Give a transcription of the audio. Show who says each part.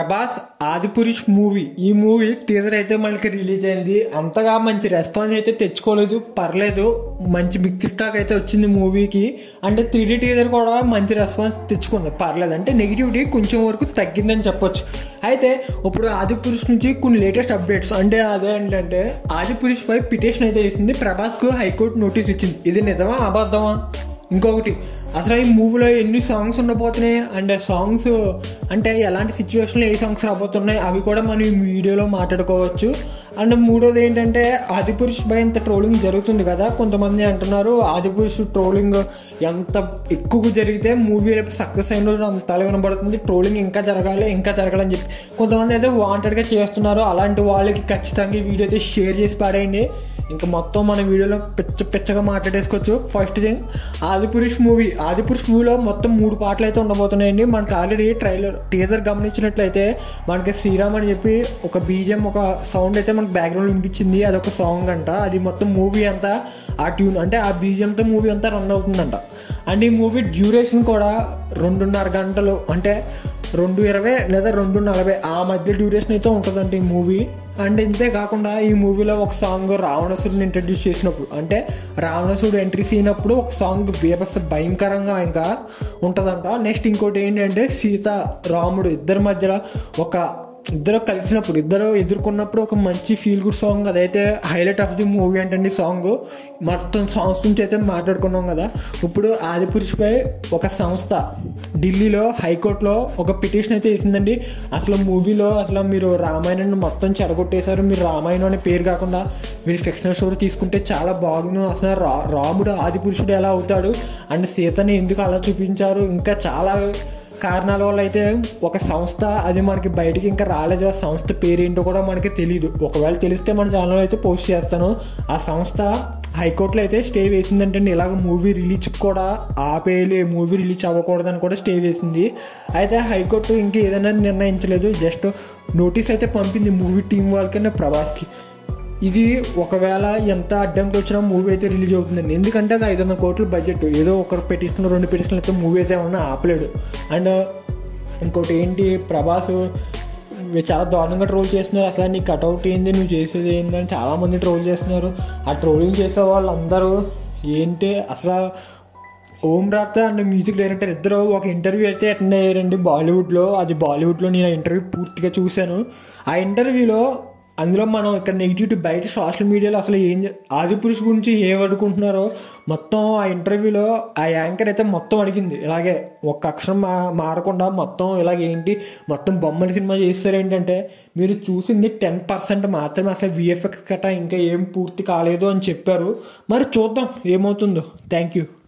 Speaker 1: Prabhas Adipurush movie ఈ movie teaser అయితే మనకి రిలీజ్ అయింది అంతగా మంచి రెస్పాన్స్ అయితే తెచ్చుకోలేదు పర్లేదు మంచి మిక్స్డ్ టాక్ అయితే వచ్చింది మూవీకి అంటే త్రీ డీ టీజర్ కూడా మంచి రెస్పాన్స్ తెచ్చుకుంది పర్లేదు అంటే నెగిటివిటీ కొంచెం వరకు తగ్గిందని చెప్పొచ్చు అయితే ఇప్పుడు ఆదిపురుష్ నుంచి కొన్ని లేటెస్ట్ అప్డేట్స్ అంటే అదే ఏంటంటే ఆదిపురుష్ పై పిటిషన్ అయితే వేసింది ప్రభాస్కు హైకోర్టు నోటీస్ ఇచ్చింది ఇది నిజమా అబద్ధమా ఇంకొకటి అసలు ఈ మూవీలో ఎన్ని సాంగ్స్ ఉండబోతున్నాయి అండ్ సాంగ్స్ అంటే ఎలాంటి సిచ్యువేషన్లో ఏ సాంగ్స్ రాబోతున్నాయి అవి కూడా మనం ఈ వీడియోలో మాట్లాడుకోవచ్చు అండ్ మూడోది ఏంటంటే ఆదిపురుష్ పై ఇంత ట్రోలింగ్ జరుగుతుంది కదా కొంతమంది అంటున్నారు ఆదిపురుష్ ట్రోలింగ్ ఎంత ఎక్కువ జరిగితే మూవీ రేపు సక్సెస్ అయిన రోజు అంత వినబడుతుంది ట్రోలింగ్ ఇంకా జరగాలి ఇంకా జరగాలని చెప్పి కొంతమంది అయితే వాంటెడ్గా చేస్తున్నారు అలాంటి వాళ్ళకి ఖచ్చితంగా ఈ వీడియో అయితే షేర్ చేసి పాడేయండి ఇంకా మొత్తం మన వీడియోలో పిచ్చ పిచ్చగా మాట్లాడేసుకోవచ్చు first thing Adipurush movie Adipurush మూవీలో మొత్తం మూడు పాటలు అయితే ఉండబోతున్నాయండి మనకి ఆల్రెడీ ట్రైలర్ టీజర్ గమనించినట్లయితే మనకి శ్రీరామ్ అని చెప్పి ఒక బీజిఎం ఒక సౌండ్ అయితే మనకి బ్యాక్గ్రౌండ్ వినిపించింది అదొక సాంగ్ అంట అది మొత్తం మూవీ అంతా ఆ ట్యూన్ అంటే ఆ బీజిఎంతో మూవీ అంతా రన్ అవుతుందంట అండ్ ఈ మూవీ డ్యూరేషన్ కూడా రెండున్నర గంటలు అంటే రెండు ఇరవై లేదా రెండు నలభై ఆ మధ్య డ్యూరేషన్ అయితే ఉంటుందంట ఈ మూవీ అండ్ ఇంతే కాకుండా ఈ మూవీలో ఒక సాంగ్ రావణసుడిని ఇంట్రడ్యూస్ చేసినప్పుడు అంటే రావణసుడు ఎంట్రీ సీనప్పుడు ఒక సాంగ్ బీభత్స భయంకరంగా ఇంకా ఉంటుందంట నెక్స్ట్ ఇంకోటి ఏంటంటే సీత రాముడు ఇద్దరి మధ్యలో ఒక ఇద్దరు కలిసినప్పుడు ఇద్దరు ఎదుర్కొన్నప్పుడు ఒక మంచి ఫీల్ గుడ్ సాంగ్ అదైతే హైలైట్ ఆఫ్ ది మూవీ అంటే సాంగ్ మొత్తం సాంగ్స్ నుంచి అయితే మాట్లాడుకున్నాం కదా ఇప్పుడు ఆదిపురుషుపై ఒక సంస్థ ఢిల్లీలో హైకోర్టులో ఒక పిటిషన్ అయితే వేసిందండి అసలు మూవీలో అసలు మీరు రామాయణాన్ని మొత్తం చెడగొట్టేశారు మీరు రామాయణం అనే పేరు కాకుండా మీరు ఫిక్షనల్ స్టోరీ తీసుకుంటే చాలా బాగుంది అసలు రా రాముడు ఆదిపురుషుడు ఎలా అవుతాడు అండ్ సీతని ఎందుకు అలా చూపించారు ఇంకా చాలా కారణాల వల్ల అయితే ఒక సంస్థ అది మనకి బయటికి ఇంకా రాలేదు ఆ సంస్థ పేరేంటో కూడా మనకి తెలియదు ఒకవేళ తెలిస్తే మన ఛానల్లో అయితే పోస్ట్ చేస్తాను ఆ సంస్థ హైకోర్టులో అయితే స్టే వేసిందంటే ఇలాగ మూవీ రిలీజ్ కూడా ఆపేయలే మూవీ రిలీజ్ అవ్వకూడదని కూడా స్టే వేసింది అయితే హైకోర్టు ఇంకా ఏదైనా నిర్ణయించలేదు జస్ట్ నోటీస్ అయితే పంపింది మూవీ టీం వాళ్ళకైనా ప్రభాస్కి ఇది ఒకవేళ ఎంత అడ్డంకి వచ్చినా మూవీ అయితే రిలీజ్ అవుతుందండి ఎందుకంటే అది ఐదు వందల కోట్ల బడ్జెట్ ఏదో ఒకరు పెట్టిస్తున్న రెండు పెట్టిస్తున్న అయితే మూవీ అయితే ఏమన్నా ఆపలేడు అండ్ ఇంకోటి ఏంటి ప్రభాస్ చాలా దారుణంగా ట్రోల్ చేస్తున్నారు అసలు నీ కట్అవుట్ ఏంది నువ్వు చేసేది ఏంది అని చాలామంది ట్రోల్ చేస్తున్నారు ఆ ట్రోలింగ్ చేసే వాళ్ళందరూ ఏంటి అసలు ఓం రాత అండ్ మ్యూజిక్ డైరెక్టర్ ఇద్దరు ఒక ఇంటర్వ్యూ అయితే అటెండ్ అయ్యారండి బాలీవుడ్లో అది బాలీవుడ్లో నేను ఆ ఇంటర్వ్యూ పూర్తిగా చూశాను ఆ ఇంటర్వ్యూలో అందులో మనం ఇక్కడ నెగిటివిటీ బయట సోషల్ మీడియాలో అసలు ఏం ఆదిపురుషు గురించి ఏం అడుగుకుంటున్నారో మొత్తం ఆ ఇంటర్వ్యూలో ఆ యాంకర్ అయితే మొత్తం అడిగింది ఇలాగే ఒక్క అక్షరం మా మారకుండా మొత్తం ఇలాగ ఏంటి మొత్తం బొమ్మల సినిమా చేస్తారు ఏంటంటే మీరు చూసింది టెన్ పర్సెంట్ మాత్రమే అసలు విఎఫ్ఎక్స్ గట్రా ఇంకా ఏం పూర్తి కాలేదు అని చెప్పారు మరి చూద్దాం ఏమవుతుందో థ్యాంక్ యూ